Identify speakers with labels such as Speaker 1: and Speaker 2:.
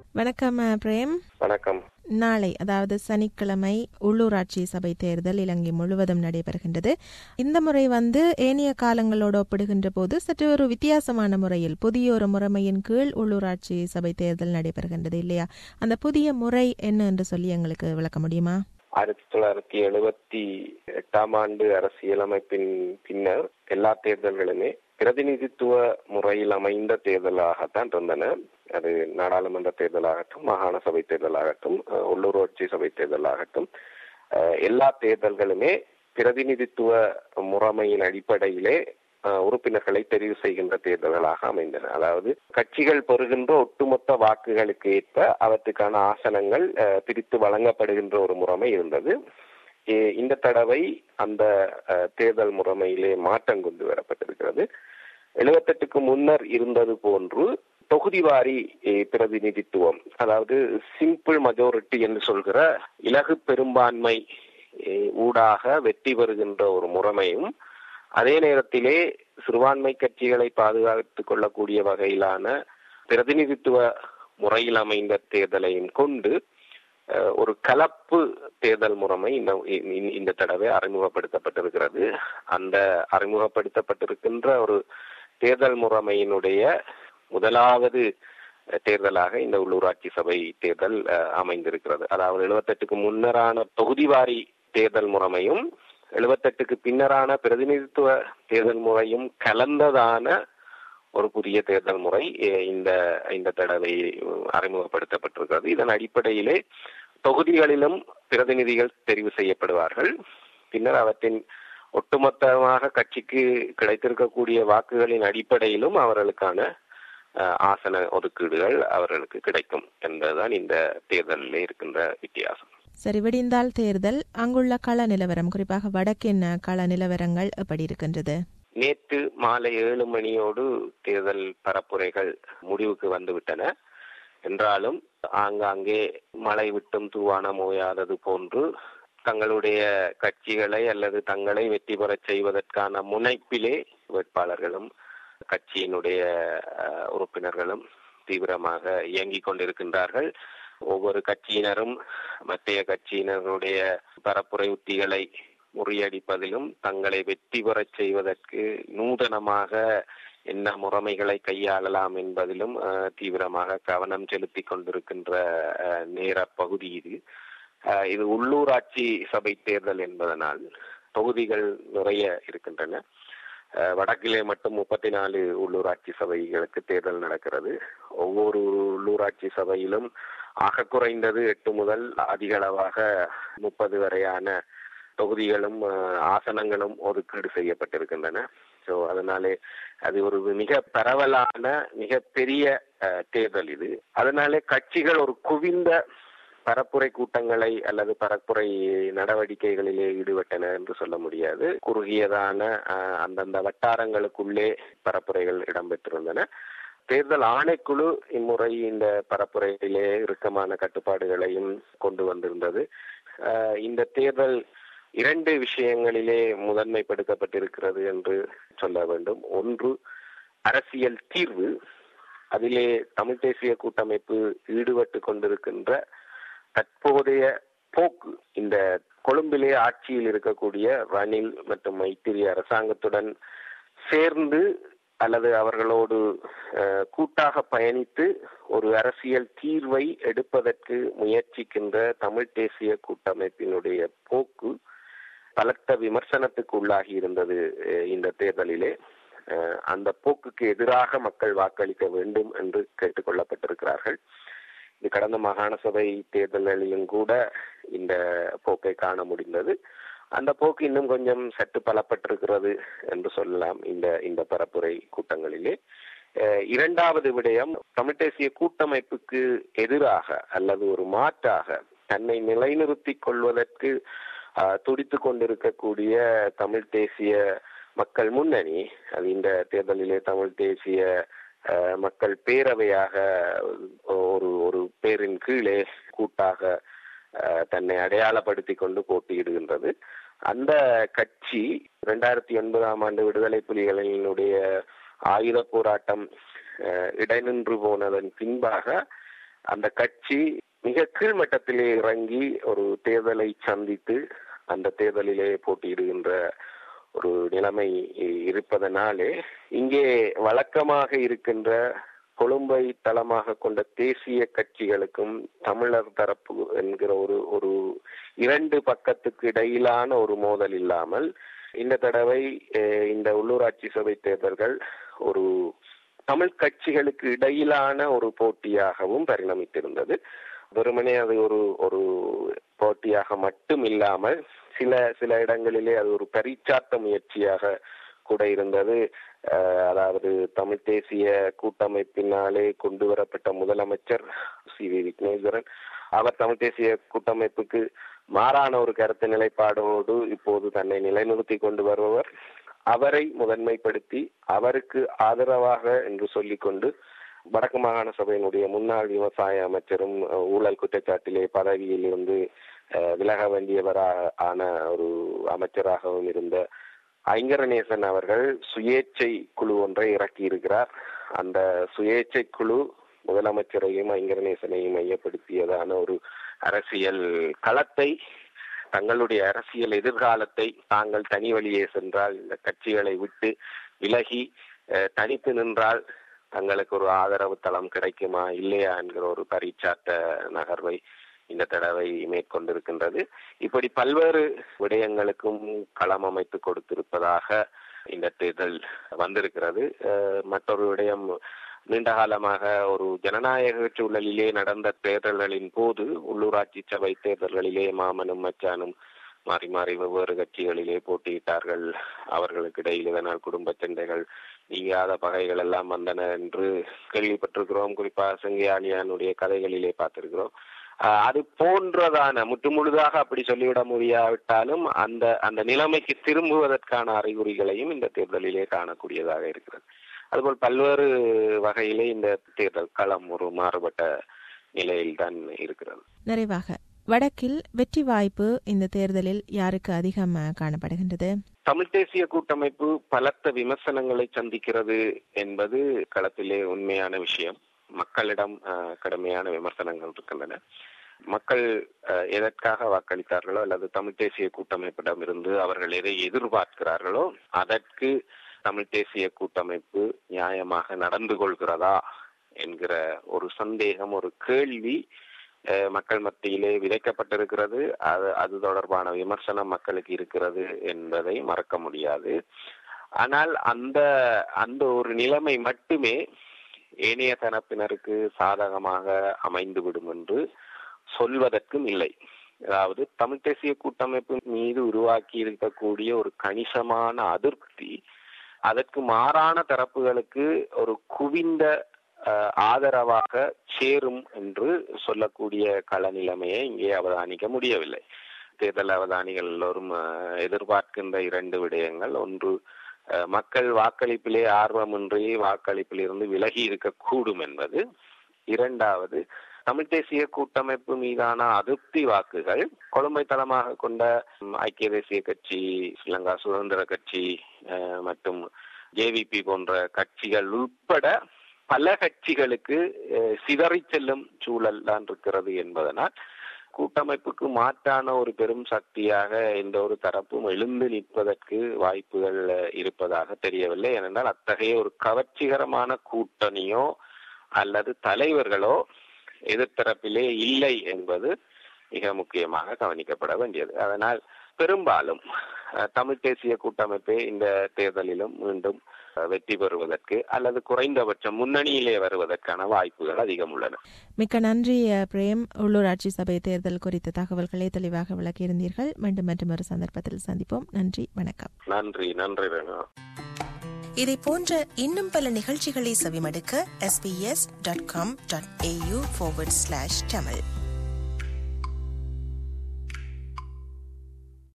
Speaker 1: வணக்கம் அஹ், பிரேம்
Speaker 2: வணக்கம்
Speaker 1: நாளை அதாவது சனிக்கிழமை உள்ளூராட்சி சபை தேர்தல் இலங்கை முழுவதும் நடைபெறுகின்றது இந்த முறை வந்து ஏனைய காலங்களோடு ஒப்பிடுகின்ற போது சற்று ஒரு வித்தியாசமான முறையில் புதிய ஒரு முறைமையின் கீழ் உள்ளூராட்சி சபை தேர்தல் நடைபெறுகின்றது இல்லையா அந்த புதிய முறை என்ன என்று சொல்லி எங்களுக்கு விளக்க முடியுமா
Speaker 2: ஆயிரத்தி தொள்ளாயிரத்தி எழுபத்தி எட்டாம் ஆண்டு அரசியலமைப்பின் பின்னர் எல்லா தேர்தல்களுமே பிரதிநிதித்துவ முறையில் அமைந்த தேர்தலாகத்தான் இருந்தன அது நாடாளுமன்ற தேர்தலாகட்டும் மாகாண சபை தேர்தலாகட்டும் அஹ், உள்ளூராட்சி சபை தேர்தலாகட்டும் அஹ், எல்லா தேர்தல்களுமே பிரதிநிதித்துவ முறைமையின் அடிப்படையிலே அஹ், உறுப்பினர்களை தெரிவு செய்கின்ற தேர்தல்களாக அமைந்தன அதாவது கட்சிகள் பெறுகின்ற ஒட்டுமொத்த வாக்குகளுக்கு ஏற்ப அவற்றுக்கான ஆசனங்கள் அஹ், பிரித்து வழங்கப்படுகின்ற ஒரு முறைமை இருந்தது இ- இந்த தடவை அந்த அஹ், தேர்தல் முறைமையிலே மாற்றம் கொண்டு வரப்பட்டிருக்கிறது எழுபத்தெட்டுக்கு முன்னர் இருந்தது போன்று தொகுதிவாரி eh, பிரதிநிதித்துவம் அதாவது சிம்பிள் மெஜாரிட்டி என்று சொல்கிற இலகு பெரும்பான்மை eh, ஊடாக வெற்றி பெறுகின்ற ஒரு முறைமையும் அதே நேரத்திலே சிறுபான்மை கட்சிகளை பாதுகாத்துக் கொள்ளக்கூடிய வகையிலான பிரதிநிதித்துவ முறையில் அமைந்த தேர்தலையும் கொண்டு அஹ், ஒரு கலப்பு தேர்தல் முறைமை இந்த இந்த- இந்த தடவை அறிமுகப்படுத்தப்பட்டிருக்கிறது அந்த அறிமுகப்படுத்தப்பட்டிருக்கின்ற ஒரு தேர்தல் முறைமையினுடைய முதலாவது அஹ், தேர்தலாக இந்த உள்ளூராட்சி சபை தேர்தல் அஹ், அமைந்திருக்கிறது அதாவது எழுபத்தெட்டுக்கு முன்னரான தொகுதிவாரி தேர்தல் முறைமையும் எழுபத்தெட்டுக்கு பின்னரான பிரதிநிதித்துவ தேர்தல் முறையும் கலந்ததான ஒரு புதிய தேர்தல் முறை அஹ், இந்த இந்த தடவை அஹ், அறிமுகப்படுத்தப்பட்டிருக்கிறது இதன் அடிப்படையிலே தொகுதிகளிலும் பிரதிநிதிகள் தெரிவு செய்யப்படுவார்கள் பின்னர் அவற்றின் ஒட்டுமொத்தமாக கட்சிக்கு கிடைத்திருக்கக்கூடிய வாக்குகளின் அடிப்படையிலும் அவர்களுக்கான அஹ், ஆசன ஒதுக்கீடுகள் அவர்களுக்கு கிடைக்கும் என்பதுதான் இந்த தேர்தலில் இருக்கின்ற வித்தியாசம்
Speaker 1: சரி விடிந்தால் தேர்தல் அங்குள்ள கள நிலவரம் குறிப்பாக வடக்கின் அஹ், கள நிலவரங்கள் எப்படி இருக்கின்றது
Speaker 2: நேற்று மாலை ஏழு மணியோடு தேர்தல் பரப்புரைகள் முடிவுக்கு வந்துவிட்டன என்றாலும் ஆங்காங்கே மழை விட்டும் தூவானம் ஓயாதது போன்று தங்களுடைய கட்சிகளை அல்லது தங்களை வெற்றி பெறச் செய்வதற்கான முனைப்பிலே வேட்பாளர்களும் கட்சியினுடைய அஹ், உறுப்பினர்களும் தீவிரமாக இயங்கிக் கொண்டிருக்கின்றார்கள் ஒவ்வொரு கட்சியினரும் மற்றைய கட்சியினருடைய பரப்புரை உத்திகளை முறியடிப்பதிலும் தங்களை வெற்றி பெறச் செய்வதற்கு நூதனமாக என்ன முறைமைகளை கையாளலாம் என்பதிலும் அஹ், தீவிரமாக கவனம் செலுத்திக் கொண்டிருக்கின்ற அஹ், நேர பகுதி இது அஹ், இது உள்ளூராட்சி சபை தேர்தல் என்பதனால் தொகுதிகள் நிறைய இருக்கின்றன அஹ், வடக்கிலே மட்டும் முப்பத்தி நாலு உள்ளூராட்சி சபைகளுக்கு தேர்தல் நடக்கிறது ஒவ்வொரு உள்ளூராட்சி சபையிலும் ஆக குறைந்தது எட்டு முதல் அதிகளவாக முப்பது வரையான தொகுதிகளும் அஹ், ஆசனங்களும் ஒதுக்கீடு செய்யப்பட்டிருக்கின்றன ஸோ அதனாலே அது ஒரு மிக பரவலான மிக பெரிய அஹ், தேர்தல் இது அதனாலே கட்சிகள் ஒரு குவிந்த பரப்புரை கூட்டங்களை அல்லது பரப்புரை நடவடிக்கைகளிலே ஈடுபட்டன என்று சொல்ல முடியாது குறுகியதான அஹ், அந்தந்த வட்டாரங்களுக்குள்ளே பரப்புரைகள் இடம்பெற்றிருந்தன தேர்தல் ஆணைக்குழு இம்முறை இந்த பரப்புரையிலே இறுக்கமான கட்டுப்பாடுகளையும் கொண்டு வந்திருந்தது அஹ், இந்த தேர்தல் இரண்டு விஷயங்களிலே முதன்மைப்படுத்தப்பட்டிருக்கிறது என்று சொல்ல வேண்டும் ஒன்று அரசியல் தீர்வு அதிலே தமிழ் தேசிய கூட்டமைப்பு ஈடுபட்டு கொண்டிருக்கின்ற தற்போதைய போக்கு இந்த கொழும்பிலே ஆட்சியில் இருக்கக்கூடிய ரணில் மற்றும் மைத்திரி அரசாங்கத்துடன் சேர்ந்து அல்லது அவர்களோடு அஹ், கூட்டாக பயணித்து ஒரு அரசியல் தீர்வை எடுப்பதற்கு முயற்சிக்கின்ற தமிழ் தேசிய கூட்டமைப்பினுடைய போக்கு பலத்த விமர்சனத்துக்கு உள்ளாகி இருந்தது அஹ், இந்த தேர்தலிலே அஹ், அந்த போக்குக்கு எதிராக மக்கள் வாக்களிக்க வேண்டும் என்று கேட்டுக்கொள்ளப்பட்டிருக்கிறார்கள் இது கடந்த மாகாண சபை தேர்தலிலும் கூட இந்த போக்கை காண முடிந்தது அந்த போக்கு இன்னும் கொஞ்சம் சற்று பலப்பட்டிருக்கிறது என்று சொல்லலாம் இந்த இந்த பரப்புரை கூட்டங்களிலே அஹ், இரண்டாவது விடயம் தமிழ் தேசிய கூட்டமைப்புக்கு எதிராக அல்லது ஒரு மாற்றாக தன்னை நிலைநிறுத்திக் கொள்வதற்கு அஹ், துடித்துக் கொண்டிருக்கக்கூடிய தமிழ் தேசிய மக்கள் முன்னணி அது இந்த தேர்தலிலே தமிழ் தேசிய அஹ், மக்கள் பேரவையாக ஒரு ஒரு பேரின் கீழே கூட்டாக அஹ், தன்னை அடையாளப்படுத்தி கொண்டு போட்டியிடுகின்றது அந்த கட்சி இரண்டாயிரத்தி ஒன்பதாம் ஆண்டு விடுதலை புலிகளினுடைய ஆயுத போராட்டம் அஹ், இடைநின்று போனதன் பின்பாக அந்த கட்சி மிக கீழ்மட்டத்திலே இறங்கி ஒரு தேர்தலை சந்தித்து அந்த தேர்தலிலே போட்டியிடுகின்ற ஒரு நிலைமை இருப்பதனாலே இங்கே வழக்கமாக இருக்கின்ற கொழும்பை தளமாக கொண்ட தேசிய கட்சிகளுக்கும் தமிழர் தரப்பு என்கிற ஒரு ஒரு இரண்டு பக்கத்துக்கு இடையிலான ஒரு மோதல் இல்லாமல் இந்த தடவை இந்த உள்ளூராட்சி சபை தேர்தல்கள் ஒரு தமிழ் கட்சிகளுக்கு இடையிலான ஒரு போட்டியாகவும் பரிணமித்திருந்தது வெறுமனே அது ஒரு ஒரு போட்டியாக மட்டும் இல்லாமல் சில சில இடங்களிலே அது ஒரு பரிச்சார்த்த முயற்சியாக கூட இருந்தது அதாவது தமிழ் தேசிய கூட்டமைப்பினாலே கொண்டு வரப்பட்ட முதலமைச்சர் சி வி விக்னேஸ்வரன் அவர் தமிழ் தேசிய கூட்டமைப்புக்கு மாறான ஒரு கருத்து நிலைப்பாடோடு இப்போது தன்னை நிலைநிறுத்தி கொண்டு வருபவர் அவரை முதன்மைப்படுத்தி அவருக்கு ஆதரவாக என்று சொல்லிக்கொண்டு வடக்கு மாகாண சபையினுடைய முன்னாள் விவசாய அமைச்சரும் ஊழல் குற்றச்சாட்டிலே பதவியில் இருந்து விலக வேண்டியவராக ஆன ஒரு அமைச்சராகவும் இருந்த ஐங்கரநேசன் அவர்கள் சுயேட்சை குழு ஒன்றை இறக்கி இருக்கிறார் அந்த சுயேட்சை குழு முதலமைச்சரையும் ஐங்கரநேசனையும் மையப்படுத்தியதான ஒரு அரசியல் களத்தை தங்களுடைய அரசியல் எதிர்காலத்தை தாங்கள் தனி வழியே சென்றால் இந்த கட்சிகளை விட்டு விலகி தனித்து நின்றால் தங்களுக்கு ஒரு ஆதரவு தளம் கிடைக்குமா இல்லையா என்கிற ஒரு பரீட்சாட்ட நகர்வை இந்த தடவை மேற்கொண்டிருக்கின்றது இப்படி பல்வேறு விடயங்களுக்கும் களம் அமைத்து கொடுத்திருப்பதாக இந்த தேர்தல் வந்திருக்கிறது மற்றொரு விடயம் நீண்ட காலமாக ஒரு ஜனநாயக சூழலிலே நடந்த தேர்தல்களின் போது உள்ளூராட்சி சபை தேர்தல்களிலே மாமனும் மச்சானும் மாறி மாறி வெவ்வேறு கட்சிகளிலே போட்டியிட்டார்கள் அவர்களுக்கு இடையில் இதனால் குடும்ப சண்டைகள் நீங்காத பகைகள் எல்லாம் வந்தன என்று கேள்விப்பட்டிருக்கிறோம் குறிப்பாக செங்கையாளியானுடைய கதைகளிலே பார்த்திருக்கிறோம் அது போன்றதான முற்று முழுதாக அப்படி சொல்லிவிட முடியாவிட்டாலும் அந்த அந்த நிலைமைக்கு திரும்புவதற்கான அறிகுறிகளையும் இந்த தேர்தலிலே காணக்கூடியதாக இருக்கிறது அதுபோல் பல்வேறு வகையிலே இந்த தேர்தல் களம் ஒரு மாறுபட்ட நிலையில் தான் இருக்கிறது
Speaker 1: நிறைவாக வடக்கில் வெற்றி வாய்ப்பு இந்த தேர்தலில் யாருக்கு அதிகம் காணப்படுகின்றது
Speaker 2: தமிழ் தேசிய கூட்டமைப்பு பலத்த விமர்சனங்களை சந்திக்கிறது என்பது களத்திலே உண்மையான விஷயம் மக்களிடம் கடுமையான விமர்சனங்கள் இருக்கின்றன மக்கள் எதற்காக வாக்களித்தார்களோ அல்லது தமிழ் தேசிய கூட்டமைப்பிடம் இருந்து அவர்கள் எதை எதிர்பார்க்கிறார்களோ அதற்கு தமிழ் தேசிய கூட்டமைப்பு நியாயமாக நடந்து கொள்கிறதா என்கிற ஒரு சந்தேகம் ஒரு கேள்வி மக்கள் மத்தியிலே விதைக்கப்பட்டிருக்கிறது அது அது தொடர்பான விமர்சனம் மக்களுக்கு இருக்கிறது என்பதை மறக்க முடியாது ஆனால் அந்த அந்த ஒரு நிலைமை மட்டுமே ஏனைய தரப்பினருக்கு சாதகமாக அமைந்துவிடும் என்று சொல்வதற்கும் இல்லை அதாவது தமிழ் தேசிய கூட்டமைப்பு மீது உருவாக்கி இருக்கக்கூடிய ஒரு கணிசமான அதிருப்தி அதற்கு மாறான தரப்புகளுக்கு ஒரு குவிந்த ஆதரவாக சேரும் என்று சொல்லக்கூடிய கள நிலைமையை இங்கே அவதானிக்க முடியவில்லை தேர்தல் அவதானிகள் எல்லோரும் எதிர்பார்க்கின்ற இரண்டு விடயங்கள் ஒன்று மக்கள் வாக்களிப்பிலே ஆர்வமின்றி வாக்களிப்பில் இருந்து விலகி இருக்கக்கூடும் என்பது இரண்டாவது தமிழ் தேசிய கூட்டமைப்பு மீதான அதிருப்தி வாக்குகள் கொழும்பை தளமாக கொண்ட ஐக்கிய தேசிய கட்சி ஸ்ரீலங்கா சுதந்திர கட்சி மற்றும் ஜேவிபி போன்ற கட்சிகள் உட்பட பல கட்சிகளுக்கு சிதறி செல்லும் சூழல் தான் இருக்கிறது என்பதனால் கூட்டமைப்புக்கு மாற்றான ஒரு பெரும் சக்தியாக எந்த ஒரு தரப்பும் எழுந்து நிற்பதற்கு வாய்ப்புகள் இருப்பதாக தெரியவில்லை ஏனென்றால் அத்தகைய ஒரு கவர்ச்சிகரமான கூட்டணியோ அல்லது தலைவர்களோ எதிர்த்தரப்பிலே இல்லை என்பது மிக முக்கியமாக கவனிக்கப்பட வேண்டியது அதனால் பெரும்பாலும் தமிழ் தேசிய கூட்டமைப்பே இந்த தேர்தலிலும் மீண்டும் வெற்றி பெறுவதற்கு அல்லது குறைந்தபட்சம் முன்னணியிலே வருவதற்கான வாய்ப்புகள் அதிகம் உள்ளன
Speaker 1: மிக்க நன்றி பிரேம் உள்ளூராட்சி சபை தேர்தல் குறித்த தகவல்களை தெளிவாக விளக்கியிருந்தீர்கள் மீண்டும் மற்றும் ஒரு சந்தர்ப்பத்தில் சந்திப்போம் நன்றி வணக்கம்
Speaker 2: நன்றி நன்றி
Speaker 3: இதை போன்ற இன்னும் பல நிகழ்ச்சிகளை செவிமடுக்க SBS dot com dot AU Tamil